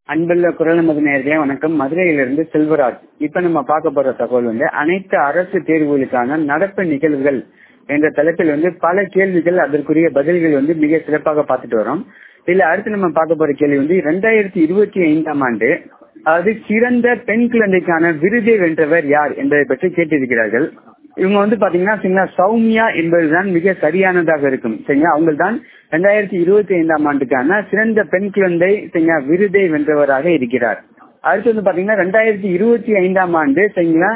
அன்புள்ள குரல் நமது நேர்களே வணக்கம் மதுரையிலிருந்து செல்வராஜ் இப்ப நம்ம பார்க்க போற தகவல் வந்து அனைத்து அரசு தேர்வுகளுக்கான நடப்பு நிகழ்வுகள் என்ற தலைப்பில் வந்து பல கேள்விகள் அதற்குரிய பதில்கள் வந்து மிக சிறப்பாக பார்த்துட்டு வரோம் இதுல அடுத்து நம்ம பார்க்க போற கேள்வி வந்து இரண்டாயிரத்தி இருபத்தி ஐந்தாம் ஆண்டு அதாவது சிறந்த பெண் குழந்தைக்கான விருதை வென்றவர் யார் என்பதை பற்றி கேட்டிருக்கிறார்கள் இவங்க வந்து பாத்தீங்கன்னா சரிங்களா சௌமியா என்பதுதான் மிக சரியானதாக இருக்கும் சரிங்களா அவங்க தான் ரெண்டாயிரத்தி இருபத்தி ஐந்தாம் ஆண்டுக்கான சிறந்த பெண் குழந்தை சரிங்களா விருதை வென்றவராக இருக்கிறார் அடுத்து வந்து பாத்தீங்கன்னா ரெண்டாயிரத்தி இருபத்தி ஐந்தாம் ஆண்டு சரிங்களா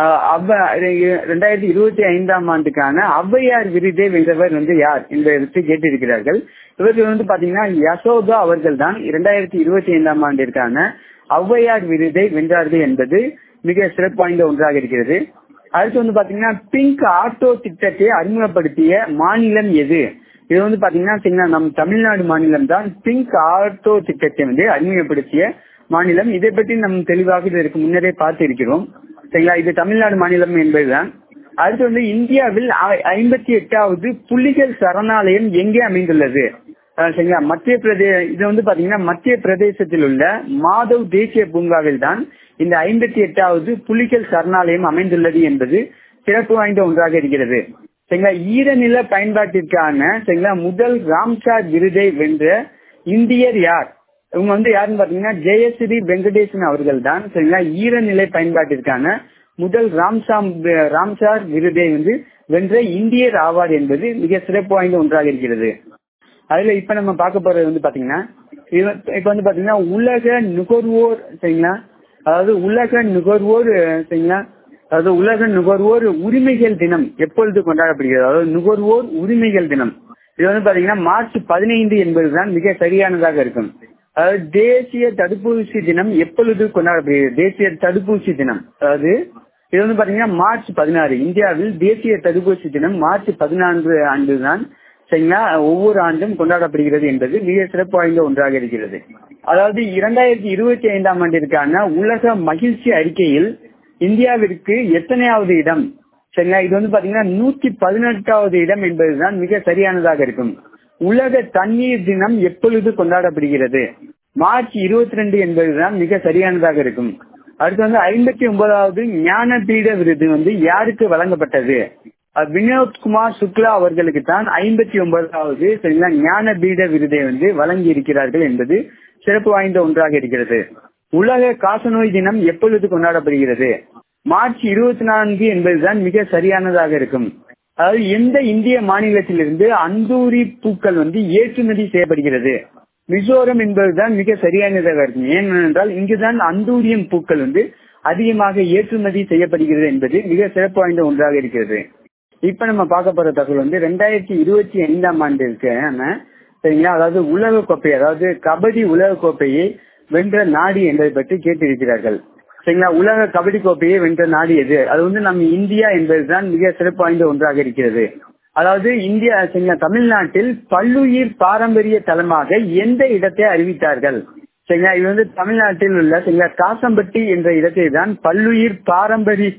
ரெண்டாயிரத்தி இருபத்தி ஐந்தாம் ஆண்டுக்கான ஔவையார் விருதை வென்றவர் வந்து யார் என்பதை பற்றி கேட்டிருக்கிறார்கள் இவர்கள் வந்து பாத்தீங்கன்னா யசோதா அவர்கள் தான் இரண்டாயிரத்தி இருபத்தி ஐந்தாம் ஆண்டிற்கான ஔவையார் விருதை வென்றார்கள் என்பது மிக சிறப்பு வாய்ந்த ஒன்றாக இருக்கிறது அடுத்து வந்து பாத்தீங்கன்னா பிங்க் ஆட்டோ திட்டத்தை அறிமுகப்படுத்திய மாநிலம் எது இது வந்து பாத்தீங்கன்னா நம் தமிழ்நாடு மாநிலம் தான் பிங்க் ஆட்டோ திட்டத்தை வந்து அறிமுகப்படுத்திய மாநிலம் இதை பற்றி நம் தெளிவாக இதற்கு முன்னரே பார்த்து இருக்கிறோம் சரிங்களா இது தமிழ்நாடு மாநிலம் என்பதுதான் அடுத்து வந்து இந்தியாவில் ஐம்பத்தி எட்டாவது புலிகள் சரணாலயம் எங்கே அமைந்துள்ளது சரிங்களா மத்திய பிரதேச இது வந்து பாத்தீங்கன்னா மத்திய பிரதேசத்தில் உள்ள மாதவ் தேசிய பூங்காவில் தான் இந்த ஐம்பத்தி எட்டாவது புலிகள் சரணாலயம் அமைந்துள்ளது என்பது சிறப்பு வாய்ந்த ஒன்றாக இருக்கிறது சரிங்களா ஈரநில பயன்பாட்டிற்கான சரிங்களா முதல் ராம்சார் விருதை வென்ற இந்தியர் யார் இவங்க வந்து யாருன்னு பாத்தீங்கன்னா ஜெயஸ்ரீ வெங்கடேசன் அவர்கள் தான் சரிங்களா ஈரநிலை பயன்பாட்டிற்கான முதல் ராம்சாம் ராம்சார் விருதை வந்து வென்ற இந்தியர் ஆவார் என்பது மிக சிறப்பு வாய்ந்த ஒன்றாக இருக்கிறது அதுல இப்ப நம்ம பார்க்க போறது வந்து பாத்தீங்கன்னா இப்ப வந்து பாத்தீங்கன்னா உலக நுகர்வோர் சரிங்களா அதாவது உலக நுகர்வோர் சரிங்களா அதாவது உலக நுகர்வோர் உரிமைகள் தினம் எப்பொழுது கொண்டாடப்படுகிறது அதாவது நுகர்வோர் உரிமைகள் தினம் இது வந்து பாத்தீங்கன்னா மார்ச் பதினைந்து என்பதுதான் மிக சரியானதாக இருக்கும் அதாவது தேசிய தடுப்பூசி தினம் எப்பொழுது கொண்டாடப்படுகிறது தேசிய தடுப்பூசி தினம் அதாவது இது வந்து பாத்தீங்கன்னா மார்ச் பதினாறு இந்தியாவில் தேசிய தடுப்பூசி தினம் மார்ச் பதினான்கு ஆண்டு தான் சரிங்களா ஒவ்வொரு ஆண்டும் கொண்டாடப்படுகிறது என்பது மிக சிறப்பு வாய்ந்த ஒன்றாக இருக்கிறது அதாவது இரண்டாயிரத்தி இருபத்தி ஐந்தாம் ஆண்டிற்கான உலக மகிழ்ச்சி அறிக்கையில் இந்தியாவிற்கு எத்தனையாவது இடம் சரிங்களா இது வந்து பாத்தீங்கன்னா நூத்தி பதினெட்டாவது இடம் என்பதுதான் மிக சரியானதாக இருக்கும் உலக தண்ணீர் தினம் எப்பொழுது கொண்டாடப்படுகிறது மார்ச் இருபத்தி ரெண்டு என்பதுதான் மிக சரியானதாக இருக்கும் அடுத்து வந்து ஐம்பத்தி ஒன்பதாவது ஞானபீட விருது வந்து யாருக்கு வழங்கப்பட்டது வினோத்குமார் சுக்லா அவர்களுக்கு தான் ஐம்பத்தி ஒன்பதாவது சரிங்களா ஞானபீட விருதை வந்து வழங்கி இருக்கிறார்கள் என்பது சிறப்பு வாய்ந்த ஒன்றாக இருக்கிறது உலக காசநோய் தினம் எப்பொழுது கொண்டாடப்படுகிறது மார்ச் இருபத்தி நான்கு என்பதுதான் மிக சரியானதாக இருக்கும் அதாவது எந்த இந்திய மாநிலத்திலிருந்து அந்தூரி பூக்கள் வந்து ஏற்றுமதி செய்யப்படுகிறது மிசோரம் என்பதுதான் மிக சரியானதாக இருக்கும் ஏனென்றால் இங்குதான் அந்தூரியம் பூக்கள் வந்து அதிகமாக ஏற்றுமதி செய்யப்படுகிறது என்பது மிக சிறப்பு வாய்ந்த ஒன்றாக இருக்கிறது இப்ப நம்ம பார்க்க போற தகவல் வந்து ரெண்டாயிரத்தி இருபத்தி ஐந்தாம் ஆண்டிற்கு சரிங்களா அதாவது உலக கோப்பை அதாவது கபடி உலக கோப்பையை வென்ற நாடு என்பதை பற்றி கேட்டிருக்கிறார்கள் சரிங்களா உலக கபடி கோப்பையை வென்ற நாடு எது அது வந்து நம்ம இந்தியா என்பதுதான் மிக சிறப்பு வாய்ந்த ஒன்றாக இருக்கிறது அதாவது இந்தியா சரிங்களா தமிழ்நாட்டில் பல்லுயிர் பாரம்பரிய தலமாக எந்த இடத்தை அறிவித்தார்கள் சரிங்களா இது வந்து தமிழ்நாட்டில் உள்ள சரிங்களா காசம்பட்டி என்ற இடத்தை தான் பல்லுயிர் பாரம்பரிய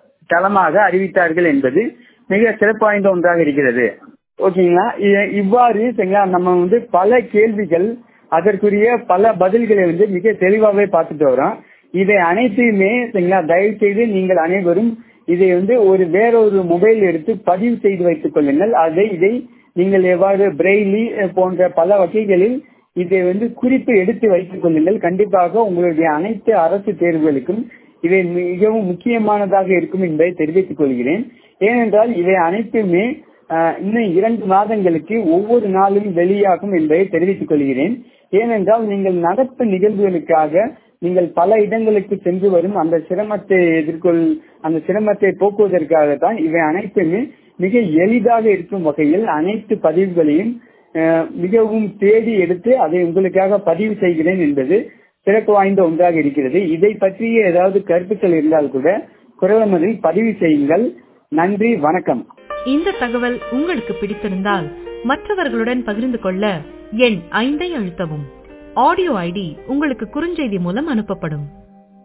தலமாக அறிவித்தார்கள் என்பது மிக சிறப்பு வாய்ந்த ஒன்றாக இருக்கிறது ஓகேங்களா இவ்வாறு சரிங்களா நம்ம வந்து பல கேள்விகள் அதற்குரிய பல பதில்களை வந்து மிக தெளிவாகவே பார்த்துட்டு வரோம் இதை அனைத்தையுமே சரிங்களா தயவு செய்து நீங்கள் அனைவரும் இதை வந்து ஒரு வேறொரு மொபைல் எடுத்து பதிவு செய்து வைத்துக் கொள்ளுங்கள் அதை இதை நீங்கள் எவ்வாறு பிரெய்லி போன்ற பல வகைகளில் இதை வந்து குறிப்பு எடுத்து வைத்துக் கொள்ளுங்கள் கண்டிப்பாக உங்களுடைய அனைத்து அரசு தேர்வுகளுக்கும் இவை மிகவும் முக்கியமானதாக இருக்கும் என்பதை தெரிவித்துக் கொள்கிறேன் ஏனென்றால் இவை அனைத்துமே இன்னும் இரண்டு மாதங்களுக்கு ஒவ்வொரு நாளும் வெளியாகும் என்பதை தெரிவித்துக் கொள்கிறேன் ஏனென்றால் நீங்கள் நடப்பு நிகழ்வுகளுக்காக நீங்கள் பல இடங்களுக்கு சென்று வரும் அந்த சிரமத்தை எதிர்கொள் அந்த சிரமத்தை போக்குவதற்காக தான் இவை அனைத்துமே மிக எளிதாக இருக்கும் வகையில் அனைத்து பதிவுகளையும் மிகவும் தேடி எடுத்து அதை உங்களுக்காக பதிவு செய்கிறேன் என்பது சிறப்பு வாய்ந்த ஒன்றாக இருக்கிறது இதை பற்றிய ஏதாவது கருத்துக்கள் இருந்தால் கூட குரலமதில் பதிவு செய்யுங்கள் நன்றி வணக்கம் இந்த தகவல் உங்களுக்கு பிடித்திருந்தால் மற்றவர்களுடன் பகிர்ந்து கொள்ள எண் ஐந்தை அழுத்தவும் ஆடியோ ஐடி உங்களுக்கு குறுஞ்செய்தி மூலம் அனுப்பப்படும்